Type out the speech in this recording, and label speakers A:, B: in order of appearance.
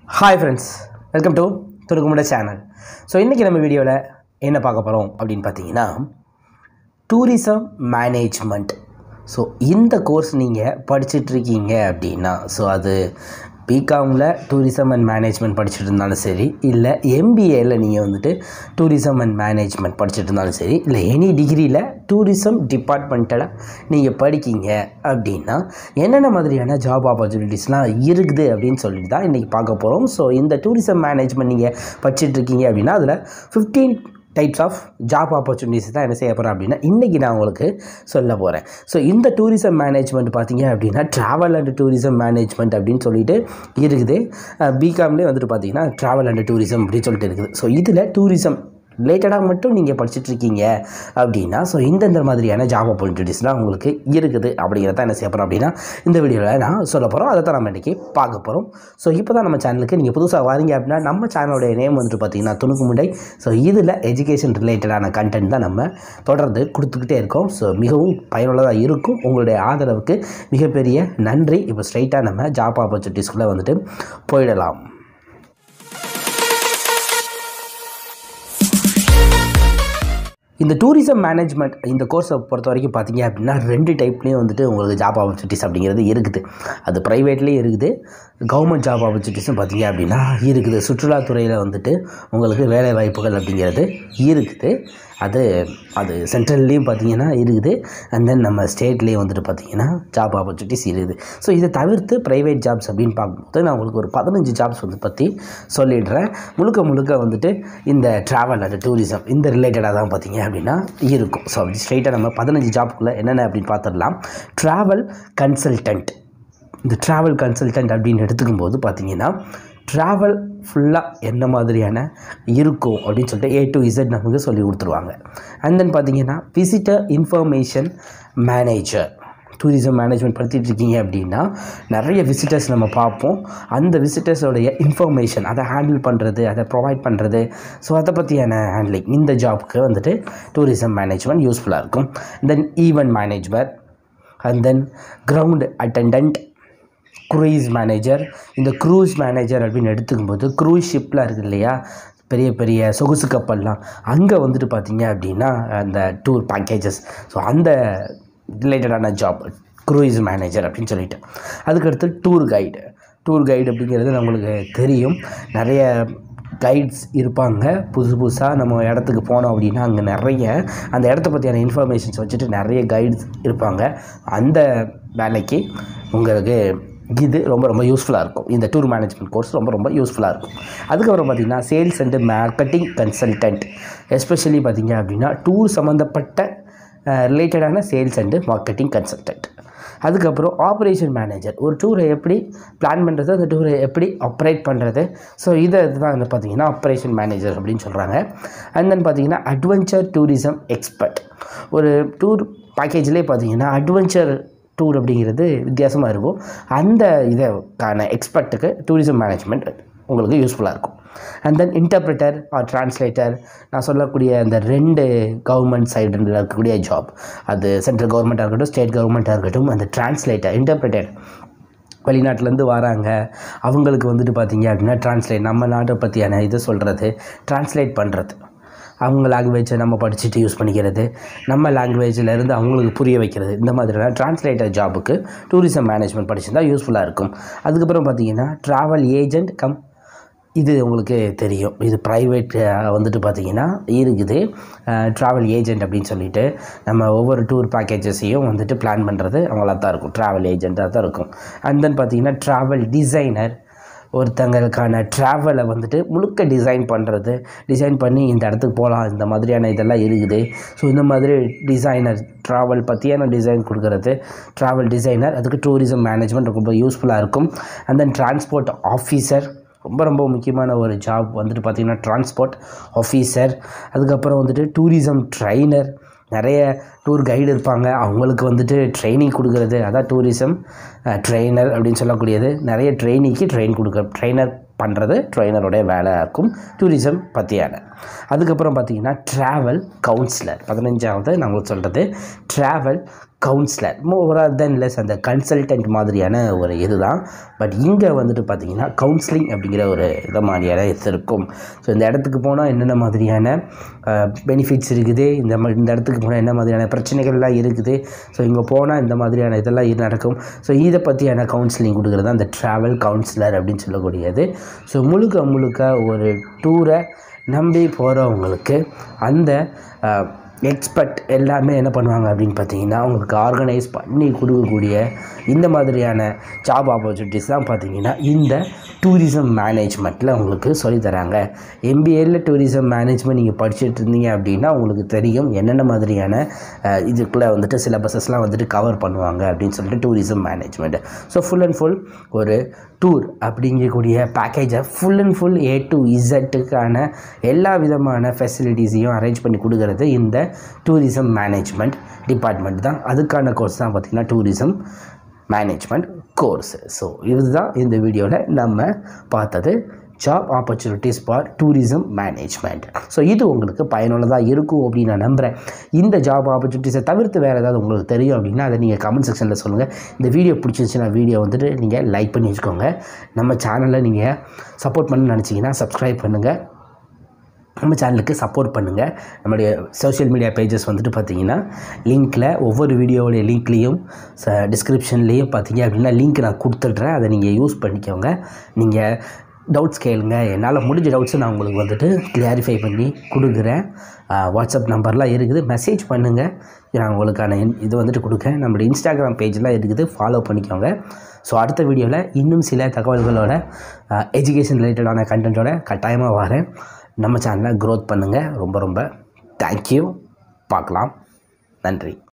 A: hi friends welcome to துணுக்குமுட channel so இன்றைக்கி நம்ம வீடியோவில் என்ன பார்க்க போகிறோம் அப்படின்னு பார்த்தீங்கன்னா டூரிசம் மேனேஜ்மெண்ட் ஸோ இந்த கோர்ஸ் நீங்கள் படிச்சிட்ருக்கீங்க அப்படின்னா ஸோ அது பிகாமில் டூரிசம் அண்ட் மேனேஜ்மெண்ட் படிச்சுட்டு இருந்தாலும் சரி இல்லை எம்பிஏல நீங்கள் வந்துட்டு டூரிசம் அண்ட் மேனேஜ்மெண்ட் படிச்சுட்டு இருந்தாலும் சரி இல்லை எனி டிகிரியில் டூரிசம் டிபார்ட்மெண்ட்டில் நீங்கள் படிக்கீங்க அப்படின்னா என்னென்ன மாதிரியான ஜாப் ஆப்பர்ச்சுனிட்டிஸ்லாம் இருக்குது அப்படின்னு சொல்லிட்டு தான் இன்றைக்கி பார்க்க போகிறோம் ஸோ இந்த டூரிசம் மேனேஜ்மெண்ட் நீங்கள் படிச்சிட்ருக்கீங்க அப்படின்னா அதில் fifteen types of job opportunities தான் என்ன செய்ய போகிறேன் அப்படின்னா இன்றைக்கி நான் உங்களுக்கு சொல்ல போகிறேன் ஸோ இந்த டூரிசம் மேனேஜ்மெண்ட் பார்த்தீங்க அப்படின்னா ட்ராவல் அண்ட் டூரிசம் மேனேஜ்மெண்ட் அப்படின்னு சொல்லிட்டு இருக்குது பிகாம்லேயே வந்துட்டு பார்த்தீங்கன்னா ட்ராவல் அண்ட் டூரிசம் அப்படின்னு சொல்லிட்டு இருக்குது ஸோ இதில் டூரிசம் ரிலேட்டடாக மட்டும் நீங்கள் படிச்சுட்டு இருக்கீங்க அப்படின்னா ஸோ இந்தந்த மாதிரியான ஜாப் ஆப்பர்ச்சுனிட்டிஸ்லாம் உங்களுக்கு இருக்குது அப்படிங்கிறத என்ன செய்ய போகிறோம் அப்படின்னா இந்த வீடியோவில் நான் சொல்ல போகிறோம் அதை தான் நம்ம இன்றைக்கி பார்க்க போகிறோம் ஸோ இப்போ தான் நம்ம சேனலுக்கு நீங்கள் புதுசாக வரீங்க அப்படின்னா நம்ம சேனலுடைய நேம் வந்துட்டு பார்த்தீங்கன்னா துணுக்கு முண்டை ஸோ இதில் எஜுகேஷன் ரிலேட்டடான கண்டென்ட் தான் நம்ம தொடர்ந்து கொடுத்துக்கிட்டே இருக்கோம் ஸோ மிகவும் பயனுள்ளதாக இருக்கும் உங்களுடைய ஆதரவுக்கு மிகப்பெரிய நன்றி இப்போ ஸ்ட்ரைட்டாக நம்ம ஜாப் ஆப்பர்ச்சுனிட்டிஸ்குள்ளே வந்துட்டு போயிடலாம் இந்த டூரிசம் மேனேஜ்மெண்ட் இந்த கோர்ஸை பொறுத்த வரைக்கும் பார்த்தீங்க அப்படின்னா ரெண்டு டைப்லேயும் வந்துட்டு உங்களுக்கு ஜாப் ஆப்பர்ச்சுனிட்டிஸ் அப்படிங்கிறது இருக்குது அது ப்ரைவேட்லேயும் இருக்குது கவர்மெண்ட் ஜாப் ஆப்பர்ச்சுனிட்டிஸும் பார்த்தீங்க அப்படின்னா இருக்குது சுற்றுலாத்துறையில் வந்துட்டு உங்களுக்கு வேலை வாய்ப்புகள் அப்படிங்கிறது இருக்குது அது அது சென்ட்ரல்லையும் பார்த்தீங்கன்னா இருக்குது அண்ட் தென் நம்ம ஸ்டேட்லேயும் வந்துட்டு பார்த்தீங்கன்னா ஜாப் ஆப்பர்ச்சுனிட்டிஸ் இருக்குது ஸோ இதை தவிர்த்து ப்ரைவேட் ஜாப்ஸ் அப்படின்னு பார்க்கும்போது நான் உங்களுக்கு ஒரு பதினஞ்சு ஜாப்ஸ் வந்து பற்றி சொல்லிடுறேன் முழுக்க முழுக்க வந்துட்டு இந்த ட்ராவல் அண்ட் டூரிசம் இந்த ரிலேட்டடாக தான் பார்த்தீங்க அப்படின்னா இருக்கும் ஸோ அப்படி ஸ்ட்ரைட்டாக நம்ம பதினஞ்சு ஜாப்குள்ளே என்னென்ன அப்படின்னு பார்த்துடலாம் ட்ராவல் கன்சல்டன்ட் இந்த ட்ராவல் கன்சல்டன்ட் அப்படின்னு எடுத்துக்கும் போது பார்த்தீங்கன்னா ட்ராவல் ஃபுல்லாக என்ன மாதிரியான இருக்கும் அப்படின்னு சொல்லிட்டு ஏ டு இசட் நமக்கு சொல்லி கொடுத்துருவாங்க அண்ட் தென் பார்த்தீங்கன்னா visitor information manager tourism management படிச்சுட்டு இருக்கீங்க அப்படின்னா நிறைய விசிட்டர்ஸ் நம்ம பார்ப்போம் அந்த விசிட்டர்ஸோடைய இன்ஃபர்மேஷன் அதை ஹேண்டில் பண்ணுறது அதை ப்ரொவைட் பண்ணுறது ஸோ அதை பற்றியான ஹேண்ட்லிங் இந்த ஜாப்க்கு வந்துட்டு டூரிசம் மேனேஜ்மெண்ட் யூஸ்ஃபுல்லாக இருக்கும் then event management and then ground attendant cruise manager இந்த க்ரூஸ் மேனேஜர் அப்படின்னு எடுத்துக்கும்போது க்ரூஸ் ஷிப்லாம் இருக்குது இல்லையா பெரிய பெரிய சொகுசு கப்பல்லாம் அங்கே வந்துட்டு பார்த்தீங்க அப்படின்னா அந்த டூர் பேக்கேஜஸ் ஸோ அந்த ரிலேட்டடான ஜாப் க்ரூயிஸ் மேனேஜர் அப்படின்னு சொல்லிட்டு அதுக்கடுத்து டூர் கைடு டூர் கைடு அப்படிங்கிறது நம்மளுக்கு தெரியும் நிறைய கைட்ஸ் இருப்பாங்க புதுசு புதுசாக நம்ம இடத்துக்கு போனோம் அப்படின்னா அங்கே நிறைய அந்த இடத்த பற்றியான இன்ஃபர்மேஷன்ஸ் வச்சுட்டு நிறைய கைட்ஸ் இருப்பாங்க அந்த வேலைக்கு உங்களுக்கு இது ரொம்ப ரொம்ப யூஸ்ஃபுல்லாக இருக்கும் இந்த டூர் மேனேஜ்மெண்ட் கோர்ஸ் ரொம்ப ரொம்ப யூஸ்ஃபுல்லாக இருக்கும் அதுக்கப்புறம் பார்த்திங்கன்னா sales and marketing consultant especially பார்த்திங்க அப்படின்னா டூர் சம்மந்தப்பட்ட ரிலேட்டடான சேல்ஸ் அண்டு மார்க்கெட்டிங் கன்சல்டன்ட் அதுக்கப்புறம் ஆப்ரேஷன் மேனேஜர் ஒரு டூரை எப்படி பிளான் பண்ணுறது அந்த டூரை எப்படி ஆப்ரேட் பண்ணுறது ஸோ இதை இதுதான் வந்து பார்த்திங்கன்னா ஆப்ரேஷன் மேனேஜர் அப்படின்னு சொல்கிறாங்க அண்ட் தென் பார்த்திங்கன்னா அட்வென்ச்சர் டூரிசம் எக்ஸ்பர்ட் ஒரு டூர் பேக்கேஜ்லேயே பார்த்திங்கன்னா அட்வென்ச்சர் டூர் அப்படிங்கிறது வித்தியாசமாக இருக்கும் அந்த இதற்கான எக்ஸ்பர்ட்டுக்கு டூரிசம் மேனேஜ்மெண்ட் உங்களுக்கு யூஸ்ஃபுல்லாக இருக்கும் and then interpreter or translator நான் சொல்லக்கூடிய அந்த ரெண்டு கவர்மெண்ட் சைடில் இருக்கக்கூடிய ஜாப் அது சென்ட்ரல் கவர்மெண்ட்டாக இருக்கட்டும் ஸ்டேட் கவர்மெண்ட்டாக இருக்கட்டும் அந்த டிரான்ஸ்லேட்டர் இன்டர்பிரிட்டர் வெளிநாட்டிலேருந்து வராங்க அவங்களுக்கு வந்துட்டு பார்த்தீங்க அப்படின்னா டிரான்ஸ்லேட் நம்ம நாட்டை பற்றியான இதை சொல்கிறது டிரான்ஸ்லேட் பண்ணுறது அவங்க லாங்குவேஜை நம்ம படிச்சுட்டு யூஸ் பண்ணிக்கிறது நம்ம லாங்குவேஜில் இருந்து அவங்களுக்கு புரிய வைக்கிறது இந்த மாதிரியான டிரான்ஸ்லேட்டர் ஜாபுக்கு டூரிசம் மேனேஜ்மெண்ட் படிச்சிருந்தா யூஸ்ஃபுல்லாக இருக்கும் அதுக்கப்புறம் பார்த்தீங்கன்னா ட்ராவல் ஏஜென்ட் கம் இது உங்களுக்கு தெரியும் இது ப்ரைவேட் வந்துட்டு பார்த்திங்கன்னா இருக்குது ட்ராவல் ஏஜென்ட் அப்படின்னு சொல்லிட்டு நம்ம ஒவ்வொரு டூர் பேக்கேஜஸையும் வந்துட்டு பிளான் பண்ணுறது அவங்களாக தான் இருக்கும் ட்ராவல் ஏஜென்ட்டாக தான் இருக்கும் அண்ட் தென் பார்த்திங்கன்னா ட்ராவல் டிசைனர் ஒருத்தங்களுக்கான ட்ராவலை வந்துட்டு முழுக்க டிசைன் பண்ணுறது டிசைன் பண்ணி இந்த இடத்துக்கு போகலாம் இந்த மாதிரியான இதெல்லாம் இருக்குது ஸோ இந்த மாதிரி டிசைனர் ட்ராவல் பற்றியான டிசைன் கொடுக்குறது ட்ராவல் டிசைனர் அதுக்கு டூரிசம் மேனேஜ்மெண்ட் ரொம்ப யூஸ்ஃபுல்லாக இருக்கும் அண்ட் தென் டிரான்ஸ்போர்ட் ஆஃபீஸர் ரொம்ப ரொம்ப முக்கியமான ஒரு ஜாப் வந்துட்டு பார்த்திங்கன்னா டிரான்ஸ்போர்ட் ஆஃபீஸர் அதுக்கப்புறம் வந்துட்டு டூரிசம் ட்ரைனர் நிறைய டூர் கைடு இருப்பாங்க அவங்களுக்கு வந்துட்டு ட்ரைனிங் கொடுக்குறது அதான் டூரிசம் ட்ரெயினர் அப்படின்னு சொல்லக்கூடியது நிறைய ட்ரெயினிக்கு ட்ரெயின் கொடுக்க ட்ரெயினர் பண்ணுறது ட்ரெயினருடைய வேலையாக இருக்கும் டூரிசம் பற்றியான அதுக்கப்புறம் பார்த்தீங்கன்னா ட்ராவல் கவுன்சிலர் பதினஞ்சாவது நான் உங்களுக்கு சொல்கிறது travel counsellor more or then less அந்த கன்சல்டன்ட் மாதிரியான ஒரு இதுதான் பட் இங்கே வந்துட்டு பார்த்தீங்கன்னா கவுன்சிலிங் அப்படிங்கிற ஒரு இதை மாதிரியான இது இருக்கும் ஸோ இந்த இடத்துக்கு போனால் என்னென்ன மாதிரியான பெனிஃபிட்ஸ் இருக்குது இந்த மா- இந்த இடத்துக்கு போனால் என்ன மாதிரியான பிரச்சனைகள்லாம் இருக்குது ஸோ இங்கே போனால் இந்த மாதிரியான இதெல்லாம் இது நடக்கும் ஸோ இதை பற்றியான கவுன்சிலிங் கொடுக்குறது தான் அந்த ட்ராவல் கவுன்சிலர் அப்படின்னு சொல்லக்கூடியது ஸோ முழுக்க முழுக்க ஒரு டூரை நம்பி போகிறவங்களுக்கு அந்த எக்ஸ்பர்ட் எல்லாமே என்ன பண்ணுவாங்க அப்படின்னு பார்த்தீங்கன்னா அவங்களுக்கு ஆர்கனைஸ் பண்ணி கொடுக்கக்கூடிய இந்த மாதிரியான ஜாப் ஆப்பர்ச்சுனிட்டிஸ் தான் பார்த்தீங்கன்னா இந்த டூரிசம் மேனேஜ்மெண்ட்டில் உங்களுக்கு சொல்லித் தராங்க எம்பிஏல டூரிசம் மேனேஜ்மெண்ட் நீங்கள் படிச்சுட்டு இருந்தீங்க அப்படின்னா உங்களுக்கு தெரியும் என்னென்ன மாதிரியான அஹ், இதுக்குள்ளே வந்துட்டு சிலபஸஸ்லாம் வந்துட்டு கவர் பண்ணுவாங்க அப்படின்னு சொல்லிட்டு tourism management so full and full ஒரு டூர் அப்படிங்கக்கூடிய பேக்கேஜை full and full A to இசட்டுக்கான எல்லா விதமான ஃபெசிலிட்டிஸையும் அரேஞ்ச் பண்ணி கொடுக்கறது இந்த டூரிசம் மேனேஜ்மெண்ட் டிபார்ட்மெண்ட் தான் அதுக்கான கோர்ஸ் தான் பார்த்திங்கன்னா டூரிசம் மேனேஜ்மெண்ட் கோர்ஸ் ஸோ இதுதான் இந்த வீடியோவில் நம்ம பார்த்தது job opportunities for tourism management so இது உங்களுக்கு பயனுள்ளதாக இருக்கும் அப்படின்னு நான் நம்புகிறேன் இந்த ஜாப் ஆப்பர்ச்சுனிட்டிஸை தவிர்த்து வேறு ஏதாவது உங்களுக்கு தெரியும் அப்படின்னா அதை நீங்கள் கமெண்ட் செக்ஷனில் சொல்லுங்கள் இந்த வீடியோ பிடிச்சிருந்துச்சுன்னா வீடியோ வந்துட்டு நீங்கள் லைக் பண்ணி வச்சுக்கோங்க நம்ம சேனலை நீங்கள் சப்போர்ட் பண்ணணும்னு நினச்சிங்கன்னா சப்ஸ்கிரைப் பண்ணுங்கள் நம்ம சேனலுக்கு சப்போர்ட் பண்ணுங்கள் நம்மளுடைய சோஷியல் மீடியா பேஜஸ் வந்துட்டு பார்த்தீங்கன்னா லிங்க்கில் ஒவ்வொரு வீடியோவுடைய லிங்க்லேயும் ச டிஸ்கிரிப்ஷன்லேயும் பார்த்தீங்க அப்படின்னா லிங்க் நான் கொடுத்துட்றேன் அதை நீங்கள் யூஸ் பண்ணிக்கோங்க நீங்கள் டவுட்ஸ் கேளுங்க என்னால் முடிஞ்ச டவுட்ஸை நான் உங்களுக்கு வந்துட்டு கிளாரிஃபை பண்ணி கொடுக்குறேன் ஆஹ் வாட்ஸ்அப் நம்பர்லாம் இருக்குது மெசேஜ் பண்ணுங்கள் நான் உங்களுக்கான இன்- இது வந்துட்டு கொடுக்கேன் நம்மளுடைய இன்ஸ்டாகிராம் பேஜ்லாம் இருக்குது ஃபாலோ பண்ணிக்கோங்க ஸோ அடுத்த வீடியோவில் இன்னும் சில தகவல்களோட எஜுகேஷன் ரிலேட்டடான கண்டென்ட்டோட கட்டாயமாக வரேன் நம்ம சேனலை க்ரோத் பண்ணுங்கள் ரொம்ப ரொம்ப தேங்க்யூ பார்க்கலாம் நன்றி